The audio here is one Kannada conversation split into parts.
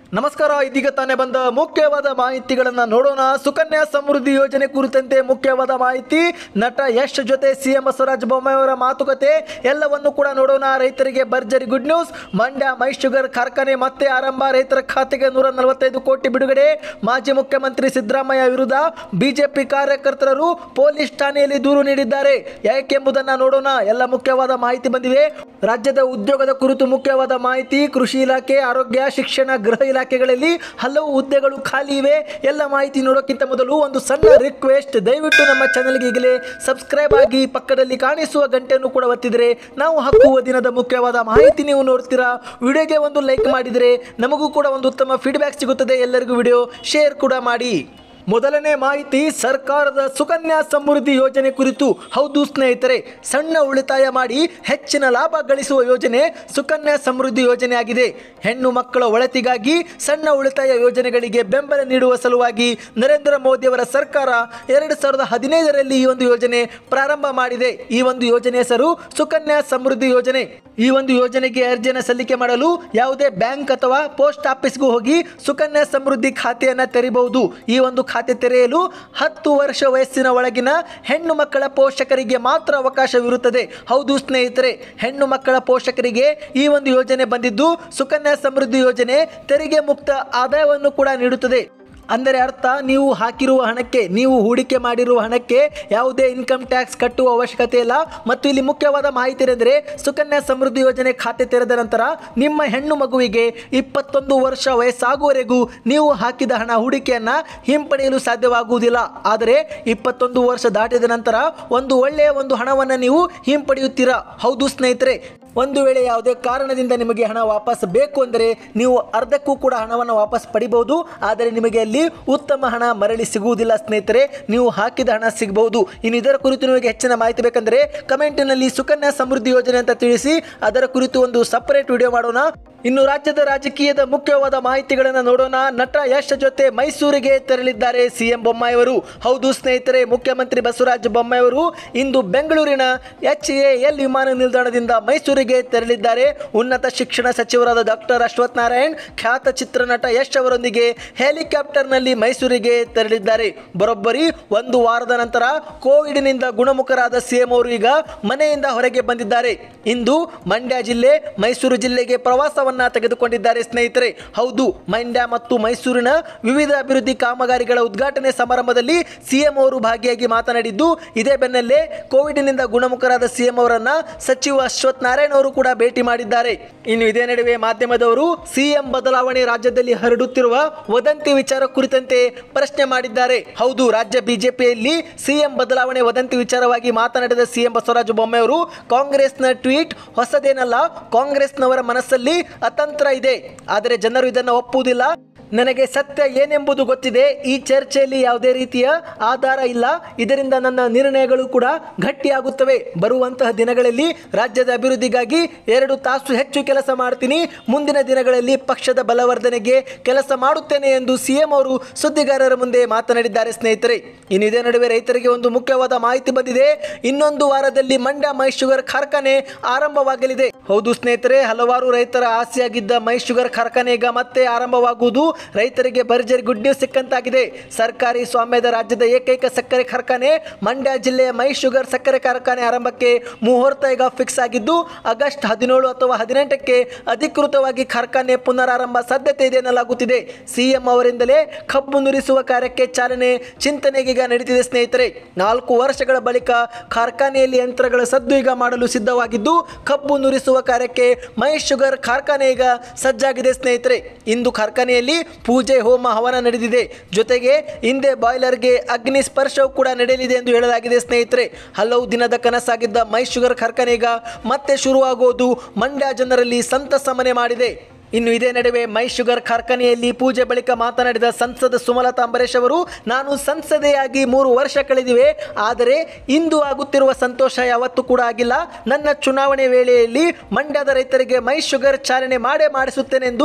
ನಮಸ್ಕಾರ ಇದೀಗ ತಾನೇ ಬಂದ ಮುಖ್ಯವಾದ ಮಾಹಿತಿಗಳನ್ನ ನೋಡೋಣ ಸುಕನ್ಯಾ ಸಮೃದ್ಧಿ ಯೋಜನೆ ಕುರಿತಂತೆ ಮುಖ್ಯವಾದ ಮಾಹಿತಿ ನಟ ಯಶ್ ಜೊತೆ ಸಿಎಂ ಬಸವರಾಜ ಬೊಮ್ಮಾಯಿ ಅವರ ಮಾತುಕತೆ ಎಲ್ಲವನ್ನು ಕೂಡ ನೋಡೋಣ ರೈತರಿಗೆ ಭರ್ಜರಿ good news Mandya my sugar ಕಾರ್ಖಾನೆ ಮತ್ತೆ ಆರಂಭ ರೈತರ ಖಾತೆಗೆ ನೂರ ನಲವತ್ತೈದು ಕೋಟಿ ಬಿಡುಗಡೆ ಮಾಜಿ ಮುಖ್ಯಮಂತ್ರಿ ಸಿದ್ದರಾಮಯ್ಯ ವಿರುದ್ಧ ಬಿಜೆಪಿ ಕಾರ್ಯಕರ್ತರು ಪೊಲೀಸ್ ಠಾಣೆಯಲ್ಲಿ ದೂರು ನೀಡಿದ್ದಾರೆ ಯಾಕೆಂಬುದನ್ನ ನೋಡೋಣ ಎಲ್ಲ ಮುಖ್ಯವಾದ ಮಾಹಿತಿ ಬಂದಿವೆ ರಾಜ್ಯದ ಉದ್ಯೋಗದ ಕುರಿತು ಮುಖ್ಯವಾದ ಮಾಹಿತಿ ಕೃಷಿ ಇಲಾಖೆ ಆರೋಗ್ಯ ಶಿಕ್ಷಣ ಗೃಹ ಇಲಾಖೆಗಳಲ್ಲಿ ಹಲವು ಹುದ್ದೆಗಳು ಖಾಲಿ ಇವೆ ಎಲ್ಲ ಮಾಹಿತಿ ನೋಡೋಕ್ಕಿಂತ ಮೊದಲು ಒಂದು ಸಣ್ಣ ರಿಕ್ವೆಸ್ಟ್ ದಯವಿಟ್ಟು ನಮ್ಮ ಚಾನೆಲ್ಗೆ ಈಗಲೇ ಸಬ್ಸ್ಕ್ರೈಬ್ ಆಗಿ ಪಕ್ಕದಲ್ಲಿ ಕಾಣಿಸುವ ಗಂಟೆಯನ್ನು ಕೂಡ ಒತ್ತಿದರೆ ನಾವು ಹಾಕುವ ದಿನದ ಮುಖ್ಯವಾದ ಮಾಹಿತಿ ನೀವು ನೋಡ್ತೀರಾ ವಿಡಿಯೋಗೆ ಒಂದು ಲೈಕ್ ಮಾಡಿದರೆ ನಮಗೂ ಕೂಡ ಒಂದು ಉತ್ತಮ ಫೀಡ್ಬ್ಯಾಕ್ ಸಿಗುತ್ತದೆ ಎಲ್ಲರಿಗೂ ವಿಡಿಯೋ ಶೇರ್ ಕೂಡ ಮಾಡಿ ಮೊದಲನೇ ಮಾಹಿತಿ ಸರ್ಕಾರದ ಸುಕನ್ಯಾ ಸಮೃದ್ಧಿ ಯೋಜನೆ ಕುರಿತು ಹೌದು ಸ್ನೇಹಿತರೆ ಸಣ್ಣ ಉಳಿತಾಯ ಮಾಡಿ ಹೆಚ್ಚಿನ ಲಾಭ ಗಳಿಸುವ ಯೋಜನೆ ಸುಕನ್ಯಾ ಸಮೃದ್ಧಿ ಯೋಜನೆ ಆಗಿದೆ ಹೆಣ್ಣು ಮಕ್ಕಳ ಒಳತಿಗಾಗಿ ಸಣ್ಣ ಉಳಿತಾಯ ಯೋಜನೆಗಳಿಗೆ ಬೆಂಬಲ ನೀಡುವ ಸಲುವಾಗಿ ನರೇಂದ್ರ ಮೋದಿಯವರ ಸರ್ಕಾರ ಎರಡು ಸಾವಿರದ ಹದಿನೈದರಲ್ಲಿ ಈ ಒಂದು ಯೋಜನೆ ಪ್ರಾರಂಭ ಮಾಡಿದೆ ಈ ಒಂದು ಯೋಜನೆ ಹೆಸರು ಸುಕನ್ಯಾ ಸಮೃದ್ಧಿ ಯೋಜನೆ ಈ ಒಂದು ಯೋಜನೆಗೆ ಅರ್ಜಿಯನ್ನು ಸಲ್ಲಿಕೆ ಮಾಡಲು ಯಾವುದೇ ಬ್ಯಾಂಕ್ ಅಥವಾ ಪೋಸ್ಟ್ ಆಫೀಸ್ಗೂ ಹೋಗಿ ಸುಕನ್ಯಾ ಸಮೃದ್ಧಿ ಖಾತೆಯನ್ನು ತೆರೆಯಬಹುದು ಈ ಒಂದು ಖಾತೆ ತೆರೆಯಲು ಹತ್ತು ವರ್ಷ ವಯಸ್ಸಿನ ಒಳಗಿನ ಹೆಣ್ಣು ಮಕ್ಕಳ ಪೋಷಕರಿಗೆ ಮಾತ್ರ ಅವಕಾಶವಿರುತ್ತದೆ ಹೌದು ಸ್ನೇಹಿತರೆ ಹೆಣ್ಣು ಮಕ್ಕಳ ಪೋಷಕರಿಗೆ ಈ ಒಂದು ಯೋಜನೆ ಬಂದಿದ್ದು ಸುಕನ್ಯಾ ಸಮೃದ್ಧಿ ಯೋಜನೆ ತೆರಿಗೆ ಮುಕ್ತ ಆದಾಯವನ್ನು ಕೂಡ ನೀಡುತ್ತದೆ ಅಂದರೆ ಅರ್ಥ ನೀವು ಹಾಕಿರುವ ಹಣಕ್ಕೆ ನೀವು ಹೂಡಿಕೆ ಮಾಡಿರುವ ಹಣಕ್ಕೆ ಯಾವುದೇ ಇನ್ಕಮ್ ಟ್ಯಾಕ್ಸ್ ಕಟ್ಟುವ ಅವಶ್ಯಕತೆ ಇಲ್ಲ ಮತ್ತು ಇಲ್ಲಿ ಮುಖ್ಯವಾದ ಮಾಹಿತಿ ಏನೆಂದರೆ ಸುಕನ್ಯಾ ಸಮೃದ್ಧಿ ಯೋಜನೆ ಖಾತೆ ತೆರೆದ ನಂತರ ನಿಮ್ಮ ಹೆಣ್ಣು ಮಗುವಿಗೆ ಇಪ್ಪತ್ತೊಂದು ವರ್ಷ ವಯಸ್ಸಾಗುವವರೆಗೂ ನೀವು ಹಾಕಿದ ಹಣ ಹೂಡಿಕೆಯನ್ನು ಹಿಂಪಡೆಯಲು ಸಾಧ್ಯವಾಗುವುದಿಲ್ಲ ಆದರೆ ಇಪ್ಪತ್ತೊಂದು ವರ್ಷ ದಾಟಿದ ನಂತರ ಒಂದು ಒಳ್ಳೆಯ ಒಂದು ಹಣವನ್ನು ನೀವು ಹಿಂಪಡೆಯುತ್ತೀರಾ ಹೌದು ಸ್ನೇಹಿತರೆ ಒಂದು ವೇಳೆ ಯಾವುದೇ ಕಾರಣದಿಂದ ನಿಮಗೆ ಹಣ ವಾಪಸ್ ಬೇಕು ಅಂದರೆ ನೀವು ಅರ್ಧಕ್ಕೂ ಕೂಡ ಹಣವನ್ನು ವಾಪಸ್ ಪಡಿಬಹುದು ಆದರೆ ನಿಮಗೆ ಅಲ್ಲಿ ಉತ್ತಮ ಹಣ ಮರಳಿ ಸಿಗುವುದಿಲ್ಲ ಸ್ನೇಹಿತರೆ ನೀವು ಹಾಕಿದ ಹಣ ಸಿಗಬಹುದು ಇನ್ನು ಇದರ ಕುರಿತು ನಿಮಗೆ ಹೆಚ್ಚಿನ ಮಾಹಿತಿ ಬೇಕಂದರೆ ಕಮೆಂಟಿನಲ್ಲಿ ಸುಕನ್ಯಾ ಸಮೃದ್ಧಿ ಯೋಜನೆ ಅಂತ ತಿಳಿಸಿ ಅದರ ಕುರಿತು ಒಂದು ಸಪರೇಟ್ ವಿಡಿಯೋ ಮಾಡೋಣ ಇನ್ನು ರಾಜ್ಯದ ರಾಜಕೀಯದ ಮುಖ್ಯವಾದ ಮಾಹಿತಿಗಳನ್ನು ನೋಡೋಣ ನಟ ಯಶ್ ಜೊತೆ ಮೈಸೂರಿಗೆ ತೆರಳಿದ್ದಾರೆ ಸಿಎಂ ಬೊಮ್ಮಾಯಿ ಅವರು ಹೌದು ಸ್ನೇಹಿತರೆ ಮುಖ್ಯಮಂತ್ರಿ ಬಸವರಾಜ ಬೊಮ್ಮಾಯಿ ಅವರು ಇಂದು ಬೆಂಗಳೂರಿನ ಎಚ್ ಎ ಎಲ್ ವಿಮಾನ ನಿಲ್ದಾಣದಿಂದ ಮೈಸೂರಿಗೆ ತೆರಳಿದ್ದಾರೆ ಉನ್ನತ ಶಿಕ್ಷಣ ಸಚಿವರಾದ ಡಾಕ್ಟರ್ ಅಶ್ವಥ್ ನಾರಾಯಣ್ ಖ್ಯಾತ ಚಿತ್ರನಟ ಯಶ್ ಅವರೊಂದಿಗೆ ಹೆಲಿಕಾಪ್ಟರ್ನಲ್ಲಿ ಮೈಸೂರಿಗೆ ತೆರಳಿದ್ದಾರೆ ಬರೋಬ್ಬರಿ ಒಂದು ವಾರದ ನಂತರ ಕೋವಿಡ್ನಿಂದ ಗುಣಮುಖರಾದ ಸಿಎಂ ಅವರು ಈಗ ಮನೆಯಿಂದ ಹೊರಗೆ ಬಂದಿದ್ದಾರೆ ಇಂದು ಮಂಡ್ಯ ಜಿಲ್ಲೆ ಮೈಸೂರು ಜಿಲ್ಲೆಗೆ ಪ್ರವಾಸವನ್ನ ತೆಗೆದುಕೊಂಡಿದ್ದಾರೆ ಸ್ನೇಹಿತರೆ ಹೌದು ಮಂಡ್ಯ ಮತ್ತು ಮೈಸೂರಿನ ವಿವಿಧ ಅಭಿವೃದ್ಧಿ ಕಾಮಗಾರಿಗಳ ಉದ್ಘಾಟನೆ ಸಮಾರಂಭದಲ್ಲಿ ಸಿಎಂ ಅವರು ಭಾಗಿಯಾಗಿ ಮಾತನಾಡಿದ್ದು ಇದೇ ಬೆನ್ನಲ್ಲೇ ಕೋವಿಡ್ನಿಂದ ಗುಣಮುಖರಾದ ಸಿಎಂ ಅವರನ್ನ ಸಚಿವ ಅಶ್ವಥ್ ನಾರಾಯಣ್ ಅವರು ಕೂಡ ಭೇಟಿ ಮಾಡಿದ್ದಾರೆ ಇನ್ನು ಇದೇ ನಡುವೆ ಮಾಧ್ಯಮದವರು ಸಿಎಂ ಬದಲಾವಣೆ ರಾಜ್ಯದಲ್ಲಿ ಹರಡುತ್ತಿರುವ ವದಂತಿ ವಿಚಾರ ಕುರಿತಂತೆ ಪ್ರಶ್ನೆ ಮಾಡಿದ್ದಾರೆ ಹೌದು ರಾಜ್ಯ ಬಿಜೆಪಿಯಲ್ಲಿ ಸಿಎಂ ಬದಲಾವಣೆ ವದಂತಿ ವಿಚಾರವಾಗಿ ಮಾತನಾಡಿದ ಸಿಎಂ ಬಸವರಾಜ ಬೊಮ್ಮಾಯಿ ಅವರು ಕಾಂಗ್ರೆಸ್ನ ಟ್ವೀಟ್ ಹೊಸದೇನಲ್ಲ ಕಾಂಗ್ರೆಸ್ನವರ ಮನಸ್ಸಲ್ಲಿ ಅತಂತ್ರ ಇದೆ ಆದರೆ ಜನರು ಇದನ್ನು ಒಪ್ಪುವುದಿಲ್ಲ ನನಗೆ ಸತ್ಯ ಏನೆಂಬುದು ಗೊತ್ತಿದೆ ಈ ಚರ್ಚೆಯಲ್ಲಿ ಯಾವುದೇ ರೀತಿಯ ಆಧಾರ ಇಲ್ಲ ಇದರಿಂದ ನನ್ನ ನಿರ್ಣಯಗಳು ಕೂಡ ಗಟ್ಟಿಯಾಗುತ್ತವೆ ಬರುವಂತಹ ದಿನಗಳಲ್ಲಿ ರಾಜ್ಯದ ಅಭಿವೃದ್ಧಿಗಾಗಿ ಎರಡು ತಾಸು ಹೆಚ್ಚು ಕೆಲಸ ಮಾಡ್ತೀನಿ ಮುಂದಿನ ದಿನಗಳಲ್ಲಿ ಪಕ್ಷದ ಬಲವರ್ಧನೆಗೆ ಕೆಲಸ ಮಾಡುತ್ತೇನೆ ಎಂದು ಸಿಎಂ ಅವರು ಸುದ್ದಿಗಾರರ ಮುಂದೆ ಮಾತನಾಡಿದ್ದಾರೆ ಸ್ನೇಹಿತರೆ ಇನ್ನು ಇದೇ ನಡುವೆ ರೈತರಿಗೆ ಒಂದು ಮುಖ್ಯವಾದ ಮಾಹಿತಿ ಬಂದಿದೆ ಇನ್ನೊಂದು ವಾರದಲ್ಲಿ ಮಂಡ್ಯ ಮೈ ಶುಗರ್ ಕಾರ್ಖಾನೆ ಆರಂಭವಾಗಲಿದೆ ಹೌದು ಸ್ನೇಹಿತರೆ ಹಲವಾರು ರೈತರ ಆಸೆಯಾಗಿದ್ದ ಮೈ ಶುಗರ್ ಕಾರ್ಖಾನೆ ಈಗ ಮತ್ತೆ ಆರಂಭವಾಗುವುದು ರೈತರಿಗೆ ಭರ್ಜರಿ ಗುಡ್ ನ್ಯೂಸ್ ಸಿಕ್ಕಂತಾಗಿದೆ ಸರ್ಕಾರಿ ಸ್ವಾಮ್ಯದ ರಾಜ್ಯದ ಏಕೈಕ ಸಕ್ಕರೆ ಕಾರ್ಖಾನೆ ಮಂಡ್ಯ ಜಿಲ್ಲೆಯ ಮೈ ಶುಗರ್ ಸಕ್ಕರೆ ಕಾರ್ಖಾನೆ ಆರಂಭಕ್ಕೆ ಮುಹೂರ್ತ ಈಗ ಫಿಕ್ಸ್ ಆಗಿದ್ದು ಆಗಸ್ಟ್ ಹದಿನೇಳು ಅಥವಾ ಹದಿನೆಂಟಕ್ಕೆ ಅಧಿಕೃತವಾಗಿ ಕಾರ್ಖಾನೆ ಪುನರಾರಂಭ ಸಾಧ್ಯತೆ ಇದೆ ಎನ್ನಲಾಗುತ್ತಿದೆ ಸಿಎಂ ಅವರಿಂದಲೇ ಕಬ್ಬು ನುರಿಸುವ ಕಾರ್ಯಕ್ಕೆ ಚಾಲನೆ ಚಿಂತನೆಗೆ ಈಗ ನಡೀತಿದೆ ಸ್ನೇಹಿತರೆ ನಾಲ್ಕು ವರ್ಷಗಳ ಬಳಿಕ ಕಾರ್ಖಾನೆಯಲ್ಲಿ ಯಂತ್ರಗಳ ಸದ್ದು ಈಗ ಮಾಡಲು ಸಿದ್ಧವಾಗಿದ್ದು ಕಬ್ಬು ನುರಿಸುವ ಕಾರ್ಯಕ್ಕೆ ಮೈ ಶುಗರ್ ಕಾರ್ಖಾನೆ ಈಗ ಸಜ್ಜಾಗಿದೆ ಸ್ನೇಹಿತರೆ ಇಂದು ಕಾರ್ಖಾನೆಯಲ್ಲಿ ಪೂಜೆ ಹೋಮ ಹವನ ನಡೆದಿದೆ ಜೊತೆಗೆ ಹಿಂದೆ ಬಾಯ್ಲರ್ಗೆ ಅಗ್ನಿ ಸ್ಪರ್ಶವು ಕೂಡ ನಡೆಯಲಿದೆ ಎಂದು ಹೇಳಲಾಗಿದೆ ಸ್ನೇಹಿತರೆ ಹಲವು ದಿನದ ಕನಸಾಗಿದ್ದ ಮೈ ಶುಗರ್ ಕಾರ್ಖಾನೆ ಈಗ ಮತ್ತೆ ಶುರುವಾಗುವುದು ಮಂಡ್ಯ ಜನರಲ್ಲಿ ಸಂತಸ ಮನೆ ಮಾಡಿದೆ ಇನ್ನು ಇದೇ ನಡುವೆ ಮೈ ಶುಗರ್ ಕಾರ್ಖಾನೆಯಲ್ಲಿ ಪೂಜೆ ಬಳಿಕ ಮಾತನಾಡಿದ ಸಂಸದ ಸುಮಲತಾ ಅಂಬರೀಶ್ ಅವರು ನಾನು ಸಂಸದೆಯಾಗಿ ಮೂರು ವರ್ಷ ಕಳೆದಿವೆ ಆದರೆ ಇಂದು ಆಗುತ್ತಿರುವ ಸಂತೋಷ ಯಾವತ್ತೂ ಕೂಡ ಆಗಿಲ್ಲ ನನ್ನ ಚುನಾವಣೆ ವೇಳೆಯಲ್ಲಿ ಮಂಡ್ಯದ ರೈತರಿಗೆ ಮೈ ಶುಗರ್ ಚಾಲನೆ ಮಾಡೇ ಮಾಡಿಸುತ್ತೇನೆಂದು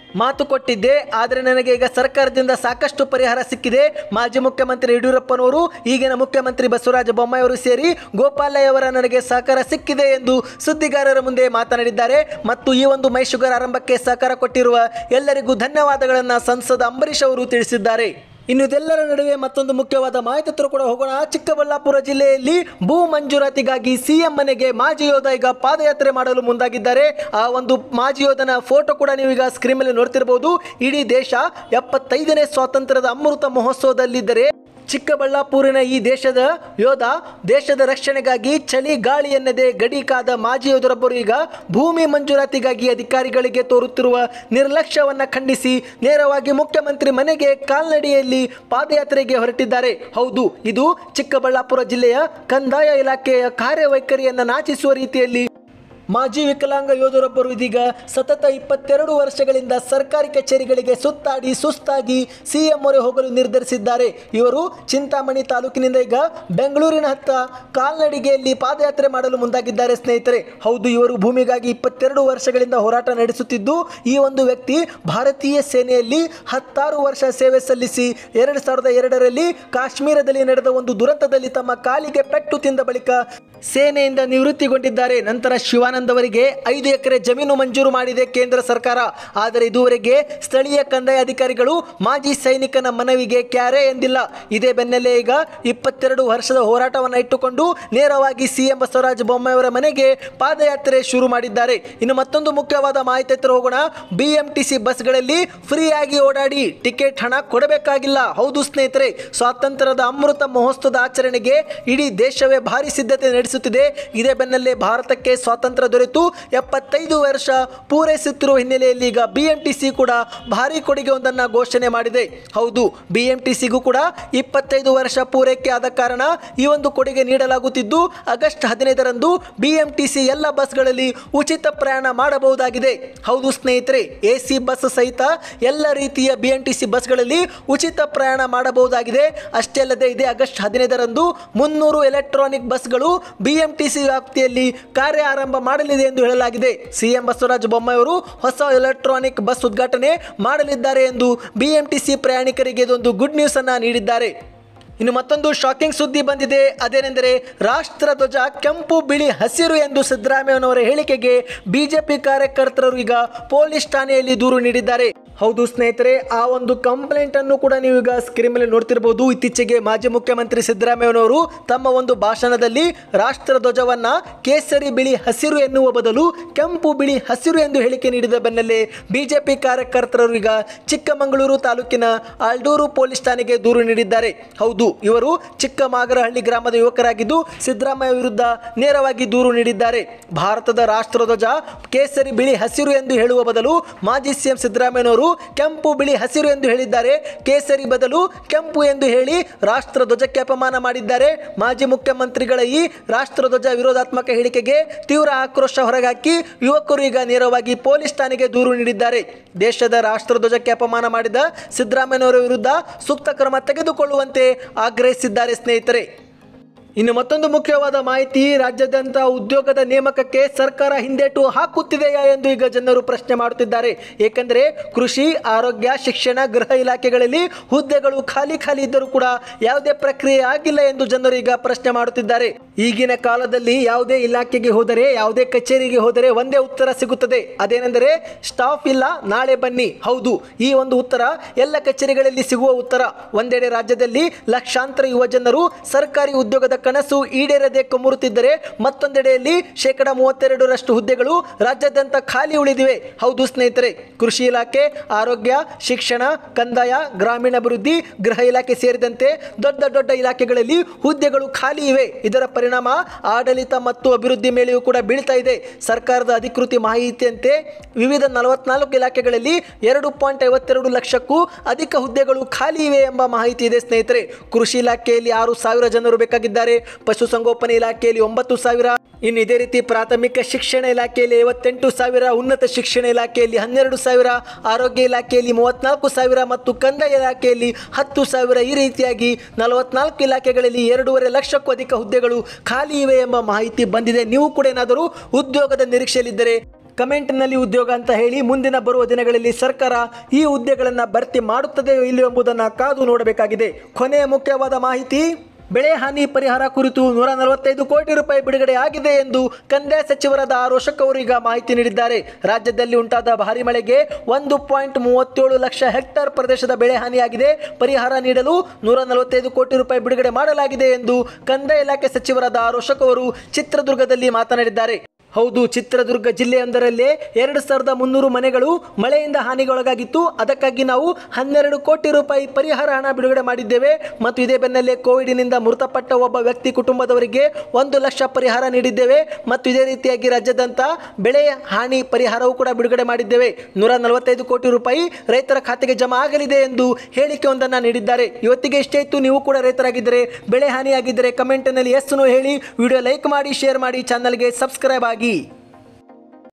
ಮಾತು ಕೊಟ್ಟಿದ್ದೆ ಆದರೆ ನನಗೆ ಈಗ ಸರ್ಕಾರದಿಂದ ಸಾಕಷ್ಟು ಪರಿಹಾರ ಸಿಕ್ಕಿದೆ ಮಾಜಿ ಮುಖ್ಯಮಂತ್ರಿ ಯಡಿಯೂರಪ್ಪನವರು ಈಗಿನ ಮುಖ್ಯಮಂತ್ರಿ ಬಸವರಾಜ ಬೊಮ್ಮಾಯಿಯವರು ಸೇರಿ ಗೋಪಾಲಯ್ಯವರ ನನಗೆ ಸಹಕಾರ ಸಿಕ್ಕಿದೆ ಎಂದು ಸುದ್ದಿಗಾರರ ಮುಂದೆ ಮಾತನಾಡಿದ್ದಾರೆ ಮತ್ತು ಈ ಒಂದು ಮೈ ಶುಗರ್ ಆರಂಭಕ್ಕೆ ಸಹಕಾರ ಕೊಟ್ಟಿರುವ ಎಲ್ಲರಿಗೂ ಧನ್ಯವಾದಗಳನ್ನು ಸಂಸದ ಅಂಬರೀಶ್ ಅವರು ತಿಳಿಸಿದ್ದಾರೆ ಇನ್ನು ಇದೆಲ್ಲರ ನಡುವೆ ಮತ್ತೊಂದು ಮುಖ್ಯವಾದ ಮಾಹಿತಿ ಹತ್ರ ಕೂಡ ಹೋಗೋಣ ಚಿಕ್ಕಬಳ್ಳಾಪುರ ಜಿಲ್ಲೆಯಲ್ಲಿ ಭೂ ಮಂಜೂರಾತಿಗಾಗಿ ಸಿಎಂ ಮನೆಗೆ ಮಾಜಿ ಯೋಧ ಈಗ ಪಾದಯಾತ್ರೆ ಮಾಡಲು ಮುಂದಾಗಿದ್ದಾರೆ ಆ ಒಂದು ಮಾಜಿ ಯೋಧನ ಫೋಟೋ ಕೂಡ ನೀವು ಈಗ ಸ್ಕ್ರೀನ್ ಮೇಲೆ ನೋಡ್ತಿರಬಹುದು ಇಡೀ ದೇಶ ಎಪ್ಪತ್ತೈದನೇ ಸ್ವಾತಂತ್ರ್ಯದ ಅಮೃತ ಮಹೋತ್ಸವದಲ್ಲಿದ್ದರೆ ಚಿಕ್ಕಬಳ್ಳಾಪುರಿನ ಈ ದೇಶದ ಯೋಧ ದೇಶದ ರಕ್ಷಣೆಗಾಗಿ ಚಳಿ ಗಾಳಿ ಎನ್ನದೆ ಗಡಿ ಕಾದ ಮಾಜಿ ಯೋಧರೊಬ್ಬರು ಈಗ ಭೂಮಿ ಮಂಜೂರಾತಿಗಾಗಿ ಅಧಿಕಾರಿಗಳಿಗೆ ತೋರುತ್ತಿರುವ ನಿರ್ಲಕ್ಷ್ಯವನ್ನ ಖಂಡಿಸಿ ನೇರವಾಗಿ ಮುಖ್ಯಮಂತ್ರಿ ಮನೆಗೆ ಕಾಲ್ನಡಿಯಲ್ಲಿ ಪಾದಯಾತ್ರೆಗೆ ಹೊರಟಿದ್ದಾರೆ ಹೌದು ಇದು ಚಿಕ್ಕಬಳ್ಳಾಪುರ ಜಿಲ್ಲೆಯ ಕಂದಾಯ ಇಲಾಖೆಯ ಕಾರ್ಯವೈಖರಿಯನ್ನು ನಾಚಿಸುವ ರೀತಿಯಲ್ಲಿ ಮಾಜಿ ವಿಕಲಾಂಗ ಯೋಧರೊಬ್ಬರು ಇದೀಗ ಸತತ ಇಪ್ಪತ್ತೆರಡು ವರ್ಷಗಳಿಂದ ಸರ್ಕಾರಿ ಕಚೇರಿಗಳಿಗೆ ಸುತ್ತಾಡಿ ಸುಸ್ತಾಗಿ ಸಿಎಂ ಮೊರೆ ಹೋಗಲು ನಿರ್ಧರಿಸಿದ್ದಾರೆ ಇವರು ಚಿಂತಾಮಣಿ ತಾಲೂಕಿನಿಂದ ಈಗ ಬೆಂಗಳೂರಿನ ಹತ್ತ ಕಾಲ್ನಡಿಗೆಯಲ್ಲಿ ಪಾದಯಾತ್ರೆ ಮಾಡಲು ಮುಂದಾಗಿದ್ದಾರೆ ಸ್ನೇಹಿತರೆ ಹೌದು ಇವರು ಭೂಮಿಗಾಗಿ ಇಪ್ಪತ್ತೆರಡು ವರ್ಷಗಳಿಂದ ಹೋರಾಟ ನಡೆಸುತ್ತಿದ್ದು ಈ ಒಂದು ವ್ಯಕ್ತಿ ಭಾರತೀಯ ಸೇನೆಯಲ್ಲಿ ಹತ್ತಾರು ವರ್ಷ ಸೇವೆ ಸಲ್ಲಿಸಿ ಎರಡು ಸಾವಿರದ ಎರಡರಲ್ಲಿ ಕಾಶ್ಮೀರದಲ್ಲಿ ನಡೆದ ಒಂದು ದುರಂತದಲ್ಲಿ ತಮ್ಮ ಕಾಲಿಗೆ ಪೆಟ್ಟು ತಿಂದ ಬಳಿಕ ಸೇನೆಯಿಂದ ನಿವೃತ್ತಿಗೊಂಡಿದ್ದಾರೆ ನಂತರ ಶಿವಾನಂದ್ ಅವರಿಗೆ ಐದು ಎಕರೆ ಜಮೀನು ಮಂಜೂರು ಮಾಡಿದೆ ಕೇಂದ್ರ ಸರ್ಕಾರ ಆದರೆ ಇದುವರೆಗೆ ಸ್ಥಳೀಯ ಕಂದಾಯ ಅಧಿಕಾರಿಗಳು ಮಾಜಿ ಸೈನಿಕನ ಮನವಿಗೆ ಕ್ಯಾರೆ ಎಂದಿಲ್ಲ ಇದೇ ಬೆನ್ನಲ್ಲೇ ಈಗ ಇಪ್ಪತ್ತೆರಡು ವರ್ಷದ ಹೋರಾಟವನ್ನು ಇಟ್ಟುಕೊಂಡು ನೇರವಾಗಿ ಸಿಎಂ ಬಸವರಾಜ ಬೊಮ್ಮಾಯಿಯವರ ಮನೆಗೆ ಪಾದಯಾತ್ರೆ ಶುರು ಮಾಡಿದ್ದಾರೆ ಇನ್ನು ಮತ್ತೊಂದು ಮುಖ್ಯವಾದ ಮಾಹಿತಿ ಹತ್ರ ಹೋಗೋಣ ಬಿಎಂಟಿಸಿ ಬಸ್ಗಳಲ್ಲಿ ಫ್ರೀಯಾಗಿ ಓಡಾಡಿ ಟಿಕೆಟ್ ಹಣ ಕೊಡಬೇಕಾಗಿಲ್ಲ ಹೌದು ಸ್ನೇಹಿತರೆ ಸ್ವಾತಂತ್ರ್ಯದ ಅಮೃತ ಮಹೋತ್ಸವದ ಆಚರಣೆಗೆ ಇಡೀ ದೇಶವೇ ಭಾರಿ ಸಿದ್ಧತೆ ನಡೆಸುತ್ತಿದೆ ಇದೇ ಬೆನ್ನಲ್ಲೇ ಭಾರತಕ್ಕೆ ಸ್ವಾತಂತ್ರ್ಯ ದೊರೆತು ಎಪ್ಪತ್ತೈದು ವರ್ಷ ಪೂರೈಸುತ್ತಿರುವ ಹಿನ್ನೆಲೆಯಲ್ಲಿ ಈಗ ಬಿಎಂಟಿಸಿ ಕೂಡ ಭಾರಿ ಕೊಡುಗೆಯೊಂದನ್ನು ಘೋಷಣೆ ಮಾಡಿದೆ ಹೌದು ಬಿಎಂಟಿಸಿಗೂ ಕೂಡ ಇಪ್ಪತ್ತೈದು ವರ್ಷ ಪೂರೈಕೆ ಆದ ಕಾರಣ ಈ ಒಂದು ಕೊಡುಗೆ ನೀಡಲಾಗುತ್ತಿದ್ದು ಆಗಸ್ಟ್ ಹದಿನೈದರಂದು ಬಿಎಂಟಿಸಿ ಎಲ್ಲ ಬಸ್ಗಳಲ್ಲಿ ಉಚಿತ ಪ್ರಯಾಣ ಮಾಡಬಹುದಾಗಿದೆ ಹೌದು ಸ್ನೇಹಿತರೆ ಎ ಸಿ ಬಸ್ ಸಹಿತ ಎಲ್ಲ ರೀತಿಯ ಬಿಎಂಟಿಸಿ ಬಸ್ಗಳಲ್ಲಿ ಉಚಿತ ಪ್ರಯಾಣ ಮಾಡಬಹುದಾಗಿದೆ ಅಷ್ಟೇ ಅಲ್ಲದೆ ಇದೇ ಆಗಸ್ಟ್ ಹದಿನೈದರಂದು ಮುನ್ನೂರು ಎಲೆಕ್ಟ್ರಾನಿಕ್ ಬಸ್ಗಳು ಬಿಎಂಟಿಸಿ ವ್ಯಾಪ್ತಿಯಲ್ಲಿ ಕಾರ್ಯ ಆರಂಭ ಮಾಡಲಿದೆ ಎಂದು ಹೇಳಲಾಗಿದೆ ಸಿಎಂ ಬಸವರಾಜ ಬೊಮ್ಮಾಯಿಯವರು ಹೊಸ ಎಲೆಕ್ಟ್ರಾನಿಕ್ ಬಸ್ ಉದ್ಘಾಟನೆ ಮಾಡಲಿದ್ದಾರೆ ಎಂದು ಬಿಎಂಟಿಸಿ ಪ್ರಯಾಣಿಕರಿಗೆ ಇದೊಂದು ಗುಡ್ ನ್ಯೂಸ್ ಅನ್ನ ನೀಡಿದ್ದಾರೆ ಇನ್ನು ಮತ್ತೊಂದು ಶಾಕಿಂಗ್ ಸುದ್ದಿ ಬಂದಿದೆ ಅದೇನೆಂದರೆ ರಾಷ್ಟ್ರ ಧ್ವಜ ಕೆಂಪು ಬಿಳಿ ಹಸಿರು ಎಂದು ಸಿದ್ದರಾಮಯ್ಯನವರ ಹೇಳಿಕೆಗೆ ಬಿಜೆಪಿ ಕಾರ್ಯಕರ್ತರು ಈಗ ಪೊಲೀಸ್ ಠಾಣೆಯಲ್ಲಿ ದೂರು ನೀಡಿದ್ದಾರೆ ಹೌದು ಸ್ನೇಹಿತರೆ ಆ ಒಂದು ಕಂಪ್ಲೇಂಟ್ ಅನ್ನು ಕೂಡ ನೀವು ಈಗ ಸ್ಕ್ರೀನ್ ಮೇಲೆ ನೋಡ್ತಿರ್ಬೋದು ಇತ್ತೀಚೆಗೆ ಮಾಜಿ ಮುಖ್ಯಮಂತ್ರಿ ಸಿದ್ದರಾಮಯ್ಯನವರು ತಮ್ಮ ಒಂದು ಭಾಷಣದಲ್ಲಿ ರಾಷ್ಟ್ರ ಧ್ವಜವನ್ನ ಕೇಸರಿ ಬಿಳಿ ಹಸಿರು ಎನ್ನುವ ಬದಲು ಕೆಂಪು ಬಿಳಿ ಹಸಿರು ಎಂದು ಹೇಳಿಕೆ ನೀಡಿದ ಬೆನ್ನಲ್ಲೇ ಬಿಜೆಪಿ ಕಾರ್ಯಕರ್ತರು ಈಗ ಚಿಕ್ಕಮಗಳೂರು ತಾಲೂಕಿನ ಆಲ್ಡೂರು ಪೊಲೀಸ್ ಠಾಣೆಗೆ ದೂರು ನೀಡಿದ್ದಾರೆ ಹೌದು ಇವರು ಚಿಕ್ಕಮಾಗರಹಳ್ಳಿ ಗ್ರಾಮದ ಯುವಕರಾಗಿದ್ದು ಸಿದ್ದರಾಮಯ್ಯ ವಿರುದ್ಧ ನೇರವಾಗಿ ದೂರು ನೀಡಿದ್ದಾರೆ ಭಾರತದ ರಾಷ್ಟ್ರಧ್ವಜ ಕೇಸರಿ ಬಿಳಿ ಹಸಿರು ಎಂದು ಹೇಳುವ ಬದಲು ಮಾಜಿ ಸಿಎಂ ಸಿದ್ದರಾಮಯ್ಯನವರು ಕೆಂಪು ಬಿಳಿ ಹಸಿರು ಎಂದು ಹೇಳಿದ್ದಾರೆ ಕೇಸರಿ ಬದಲು ಕೆಂಪು ಎಂದು ಹೇಳಿ ರಾಷ್ಟ್ರ ಧ್ವಜಕ್ಕೆ ಅಪಮಾನ ಮಾಡಿದ್ದಾರೆ ಮಾಜಿ ಮುಖ್ಯಮಂತ್ರಿಗಳ ಈ ರಾಷ್ಟ್ರಧ್ವಜ ವಿರೋಧಾತ್ಮಕ ಹೇಳಿಕೆಗೆ ತೀವ್ರ ಆಕ್ರೋಶ ಹೊರಗಾಕಿ ಯುವಕರು ಈಗ ನೇರವಾಗಿ ಪೊಲೀಸ್ ಠಾಣೆಗೆ ದೂರು ನೀಡಿದ್ದಾರೆ ದೇಶದ ರಾಷ್ಟ್ರಧ್ವಜಕ್ಕೆ ಅಪಮಾನ ಮಾಡಿದ ಸಿದ್ದರಾಮಯ್ಯನವರ ವಿರುದ್ಧ ಸೂಕ್ತ ಕ್ರಮ ತೆಗೆದುಕೊಳ್ಳುವಂತೆ ಆಗ್ರಹಿಸಿದ್ದಾರೆ ಸ್ನೇಹಿತರೆ ಇನ್ನು ಮತ್ತೊಂದು ಮುಖ್ಯವಾದ ಮಾಹಿತಿ ರಾಜ್ಯಾದ್ಯಂತ ಉದ್ಯೋಗದ ನೇಮಕಕ್ಕೆ ಸರ್ಕಾರ ಹಿಂದೇಟು ಹಾಕುತ್ತಿದೆಯಾ ಎಂದು ಈಗ ಜನರು ಪ್ರಶ್ನೆ ಮಾಡುತ್ತಿದ್ದಾರೆ ಏಕೆಂದರೆ ಕೃಷಿ ಆರೋಗ್ಯ ಶಿಕ್ಷಣ ಗೃಹ ಇಲಾಖೆಗಳಲ್ಲಿ ಹುದ್ದೆಗಳು ಖಾಲಿ ಖಾಲಿ ಇದ್ದರೂ ಕೂಡ ಯಾವುದೇ ಪ್ರಕ್ರಿಯೆ ಆಗಿಲ್ಲ ಎಂದು ಜನರು ಈಗ ಪ್ರಶ್ನೆ ಮಾಡುತ್ತಿದ್ದಾರೆ ಈಗಿನ ಕಾಲದಲ್ಲಿ ಯಾವುದೇ ಇಲಾಖೆಗೆ ಹೋದರೆ ಯಾವುದೇ ಕಚೇರಿಗೆ ಹೋದರೆ ಒಂದೇ ಉತ್ತರ ಸಿಗುತ್ತದೆ ಅದೇನೆಂದರೆ ಸ್ಟಾಫ್ ಇಲ್ಲ ನಾಳೆ ಬನ್ನಿ ಹೌದು ಈ ಒಂದು ಉತ್ತರ ಎಲ್ಲ ಕಚೇರಿಗಳಲ್ಲಿ ಸಿಗುವ ಉತ್ತರ ಒಂದೆಡೆ ರಾಜ್ಯದಲ್ಲಿ ಲಕ್ಷಾಂತರ ಯುವ ಜನರು ಸರ್ಕಾರಿ ಉದ್ಯೋಗದ ಕನಸು ಈಡೇರದೆ ಕೊಮ್ಮುರುತ್ತಿದ್ದರೆ ಮತ್ತೊಂದೆಡೆಯಲ್ಲಿ ಶೇಕಡ ಮೂವತ್ತೆರಡರಷ್ಟು ಹುದ್ದೆಗಳು ರಾಜ್ಯಾದ್ಯಂತ ಖಾಲಿ ಉಳಿದಿವೆ ಹೌದು ಸ್ನೇಹಿತರೆ ಕೃಷಿ ಇಲಾಖೆ ಆರೋಗ್ಯ ಶಿಕ್ಷಣ ಕಂದಾಯ ಗ್ರಾಮೀಣಾಭಿವೃದ್ಧಿ ಗೃಹ ಇಲಾಖೆ ಸೇರಿದಂತೆ ದೊಡ್ಡ ದೊಡ್ಡ ಇಲಾಖೆಗಳಲ್ಲಿ ಹುದ್ದೆಗಳು ಖಾಲಿ ಇವೆ ಇದರ ಪರಿಣಾಮ ಆಡಳಿತ ಮತ್ತು ಅಭಿವೃದ್ಧಿ ಮೇಲೆಯೂ ಕೂಡ ಬೀಳ್ತಾ ಇದೆ ಸರ್ಕಾರದ ಅಧಿಕೃತ ಮಾಹಿತಿಯಂತೆ ವಿವಿಧ ನಲವತ್ನಾಲ್ಕು ಇಲಾಖೆಗಳಲ್ಲಿ ಎರಡು ಪಾಯಿಂಟ್ ಐವತ್ತೆರಡು ಲಕ್ಷಕ್ಕೂ ಅಧಿಕ ಹುದ್ದೆಗಳು ಖಾಲಿ ಇವೆ ಎಂಬ ಮಾಹಿತಿ ಇದೆ ಸ್ನೇಹಿತರೆ ಕೃಷಿ ಇಲಾಖೆಯಲ್ಲಿ ಆರು ಸಾವಿರ ಜನರು ಬೇಕಾಗಿದ್ದಾರೆ ಪಶುಸಂಗೋಪನೆ ಇಲಾಖೆಯಲ್ಲಿ ಒಂಬತ್ತು ಸಾವಿರ ಇನ್ನು ಇದೇ ರೀತಿ ಪ್ರಾಥಮಿಕ ಶಿಕ್ಷಣ ಇಲಾಖೆಯಲ್ಲಿ ಐವತ್ತೆಂಟು ಸಾವಿರ ಉನ್ನತ ಶಿಕ್ಷಣ ಇಲಾಖೆಯಲ್ಲಿ ಹನ್ನೆರಡು ಸಾವಿರ ಆರೋಗ್ಯ ಇಲಾಖೆಯಲ್ಲಿ ಮೂವತ್ನಾಲ್ಕು ಸಾವಿರ ಮತ್ತು ಕಂದಾಯ ಇಲಾಖೆಯಲ್ಲಿ ಹತ್ತು ಸಾವಿರ ಈ ರೀತಿಯಾಗಿ ನಲವತ್ನಾಲ್ಕು ಇಲಾಖೆಗಳಲ್ಲಿ ಎರಡೂವರೆ ಲಕ್ಷಕ್ಕೂ ಅಧಿಕ ಹುದ್ದೆಗಳು ಖಾಲಿ ಇವೆ ಎಂಬ ಮಾಹಿತಿ ಬಂದಿದೆ ನೀವು ಕೂಡ ಏನಾದರೂ ಉದ್ಯೋಗದ ನಿರೀಕ್ಷೆಯಲ್ಲಿದ್ದರೆ ಕಮೆಂಟ್ನಲ್ಲಿ ಉದ್ಯೋಗ ಅಂತ ಹೇಳಿ ಮುಂದಿನ ಬರುವ ದಿನಗಳಲ್ಲಿ ಸರ್ಕಾರ ಈ ಹುದ್ದೆಗಳನ್ನು ಭರ್ತಿ ಮಾಡುತ್ತದೆಯೋ ಇಲ್ಲವೋ ಎಂಬುದನ್ನು ಕಾದು ನೋಡಬೇಕಾಗಿದೆ ಕೊನೆಯ ಮುಖ್ಯವಾದ ಮಾಹಿತಿ ಬೆಳೆ ಹಾನಿ ಪರಿಹಾರ ಕುರಿತು ನೂರ ನಲವತ್ತೈದು ಕೋಟಿ ರೂಪಾಯಿ ಬಿಡುಗಡೆ ಆಗಿದೆ ಎಂದು ಕಂದಾಯ ಸಚಿವರಾದ ಆರ್ ಅಶೋಕ್ ಅವರು ಈಗ ಮಾಹಿತಿ ನೀಡಿದ್ದಾರೆ ರಾಜ್ಯದಲ್ಲಿ ಉಂಟಾದ ಭಾರಿ ಮಳೆಗೆ ಒಂದು ಪಾಯಿಂಟ್ ಮೂವತ್ತೇಳು ಲಕ್ಷ ಹೆಕ್ಟೇರ್ ಪ್ರದೇಶದ ಬೆಳೆ ಹಾನಿಯಾಗಿದೆ ಪರಿಹಾರ ನೀಡಲು ನೂರ ನಲವತ್ತೈದು ಕೋಟಿ ರೂಪಾಯಿ ಬಿಡುಗಡೆ ಮಾಡಲಾಗಿದೆ ಎಂದು ಕಂದಾಯ ಇಲಾಖೆ ಸಚಿವರಾದ ಆರ್ ಅಶೋಕ್ ಅವರು ಚಿತ್ರದುರ್ಗದಲ್ಲಿ ಮಾತನಾಡಿದ್ದಾರೆ ಹೌದು ಚಿತ್ರದುರ್ಗ ಜಿಲ್ಲೆಯೊಂದರಲ್ಲೇ ಎರಡು ಸಾವಿರದ ಮುನ್ನೂರು ಮನೆಗಳು ಮಳೆಯಿಂದ ಹಾನಿಗೊಳಗಾಗಿತ್ತು ಅದಕ್ಕಾಗಿ ನಾವು ಹನ್ನೆರಡು ಕೋಟಿ ರೂಪಾಯಿ ಪರಿಹಾರ ಹಣ ಬಿಡುಗಡೆ ಮಾಡಿದ್ದೇವೆ ಮತ್ತು ಇದೇ ಬೆನ್ನಲ್ಲೇ ಕೋವಿಡ್ನಿಂದ ಮೃತಪಟ್ಟ ಒಬ್ಬ ವ್ಯಕ್ತಿ ಕುಟುಂಬದವರಿಗೆ ಒಂದು ಲಕ್ಷ ಪರಿಹಾರ ನೀಡಿದ್ದೇವೆ ಮತ್ತು ಇದೇ ರೀತಿಯಾಗಿ ರಾಜ್ಯದಂತ ಬೆಳೆ ಹಾನಿ ಪರಿಹಾರವೂ ಕೂಡ ಬಿಡುಗಡೆ ಮಾಡಿದ್ದೇವೆ ನೂರ ನಲವತ್ತೈದು ಕೋಟಿ ರೂಪಾಯಿ ರೈತರ ಖಾತೆಗೆ ಜಮಾ ಆಗಲಿದೆ ಎಂದು ಹೇಳಿಕೆಯೊಂದನ್ನು ನೀಡಿದ್ದಾರೆ ಇವತ್ತಿಗೆ ಇಷ್ಟೇ ಇತ್ತು ನೀವು ಕೂಡ ರೈತರಾಗಿದ್ದರೆ ಬೆಳೆ ಹಾನಿಯಾಗಿದ್ದರೆ ಕಮೆಂಟ್ನಲ್ಲಿ ಎಸ್ನು ಹೇಳಿ ವಿಡಿಯೋ ಲೈಕ್ ಮಾಡಿ ಶೇರ್ ಮಾಡಿ ಚಾನಲ್ಗೆ ಸಬ್ಸ್ಕ್ರೈಬ್ ಆಗಿ